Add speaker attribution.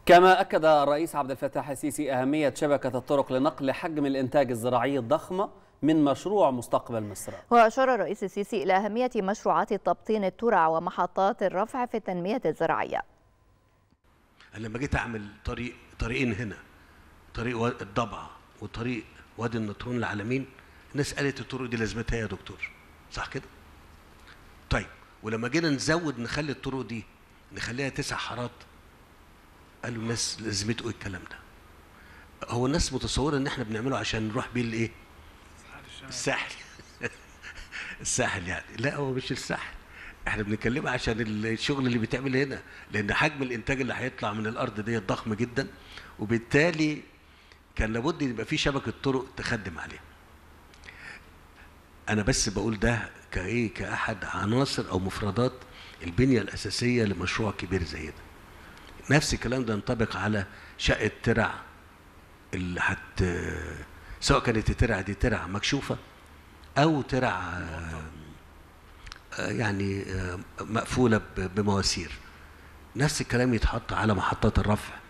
Speaker 1: كما أكد الرئيس عبد الفتاح السيسي أهمية شبكة الطرق لنقل حجم الإنتاج الزراعي الضخم من مشروع مستقبل مصر
Speaker 2: وأشار الرئيس السيسي إلى أهمية مشروعات تبطين الترع ومحطات الرفع في التنمية الزراعية
Speaker 3: لما جيت أعمل طريق طريقين هنا طريق الضبعة وطريق وادي النطرون العالمين الناس قالت الطرق دي لازمتها يا دكتور صح كده؟ طيب ولما جينا نزود نخلي الطرق دي نخليها تسع حارات قالوا الناس لازمته ايه الكلام ده هو الناس متصوره ان احنا بنعمله عشان نروح بيه الايه الساحل الساحل يعني لا هو مش الساحل احنا بنتكلم عشان الشغل اللي بيتعمل هنا لان حجم الانتاج اللي هيطلع من الارض دي ضخم جدا وبالتالي كان لابد يبقى في شبكه طرق تخدم عليها انا بس بقول ده كايه كاحد عناصر او مفردات البنيه الاساسيه لمشروع كبير زي ده نفس الكلام ده ينطبق على شقه ترع اللي حت سواء كانت الترع دي ترع مكشوفه او ترع يعني مقفوله بمواسير نفس الكلام يتحط على محطات الرفع